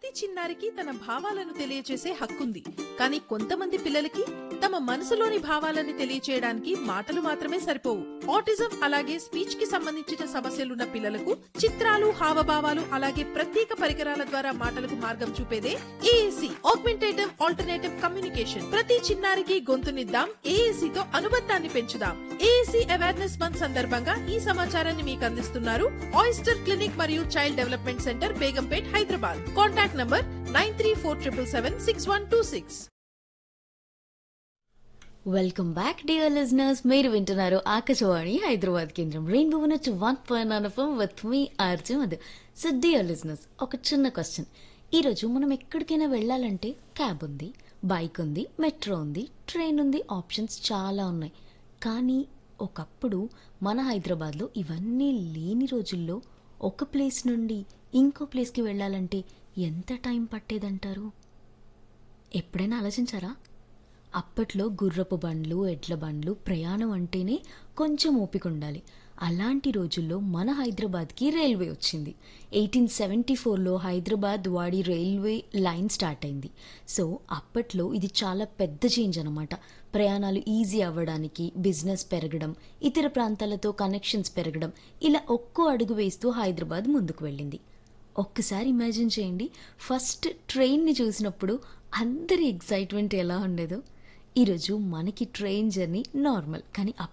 ప్రతి చిన్నారికి తన భావాలను తెలియచేసే హక్కుంది కానీ కొంతమంది పిల్లలకి తమ మనసులోని భావాలను తెలియచేయడానికి మాటలు మాత్రమే సరిపోవు ఆటిజం అలాగే స్పీచ్ కి సంబంధించిన సమస్యలున్న పిల్లలకు చిత్రాలు హావభావాలు అలాగే ప్రత్యేక పరికరాల ద్వారా మాటలకు మార్గం చూపేదే ఏఏసి ఆగ్మెంటేటివ్ ఆల్టర్నేటివ్ కమ్యూనికేషన్ ప్రతి చిన్నారికి గొంతునిద్దాం ఏఏసి తో అనుబంధాన్ని పెంచుదాం ఏఏసి అవేర్నెస్ మంత్ సందర్భంగా ఈ సమాచారాన్ని మీకు అందిస్తున్నారు ఆయిస్టర్ క్లినిక్ మరియు child development centre Begumpet Hyderabad contact number nine three four triple seven six one two six welcome back dear listeners మీరు వింటున్నారు ఆకాశవాణి హైదరాబాద్ కేంద్రం రెయిన్బో నుంచి one point nine FM with మీ RJ Madhu so dear listeners ఒక చిన్న క్వశ్చన్ ఈరోజు మనం ఎక్కడికైనా వెళ్ళాలంటే క్యాబ్ ఉంది బైక్ ఉంది మెట్రో ఉంది ట్రైన్ ఉంది ఆప్షన్స్ చాలా ఉన్నాయి కానీ ఒకప్పుడు మన హైదరాబాద్లో ఇవన్నీ లేని రోజుల్లో ఒక ప్లేస్ నుండి ఇంకో ప్లేస్కి వెళ్ళాలంటే ఎంత టైం పట్టేదంటారు ఎప్పుడైనా ఆలోచించారా అప్పట్లో గుర్రపు బండ్లు ఎడ్ల బండ్లు ప్రయాణం అంటేనే కొంచెం ఓపిక ఉండాలి అలాంటి రోజుల్లో మన హైదరాబాద్కి రైల్వే వచ్చింది ఎయిటీన్ సెవెంటీ ఫోర్లో హైదరాబాద్ వాడి రైల్వే లైన్ స్టార్ట్ అయింది సో అప్పట్లో ఇది చాలా పెద్ద చేంజ్ అనమాట ప్రయాణాలు ఈజీ అవ్వడానికి బిజినెస్ పెరగడం ఇతర ప్రాంతాలతో కనెక్షన్స్ పెరగడం ఇలా ఒక్కో అడుగు వేస్తూ హైదరాబాద్ ముందుకు వెళ్ళింది ఒక్కసారి ఇమాజిన్ చేయండి ఫస్ట్ ట్రైన్ని చూసినప్పుడు అందరి ఎగ్జైట్మెంట్ ఎలా ఉండేదో ఈరోజు మనకి ట్రైన్ జర్నీ నార్మల్ కానీ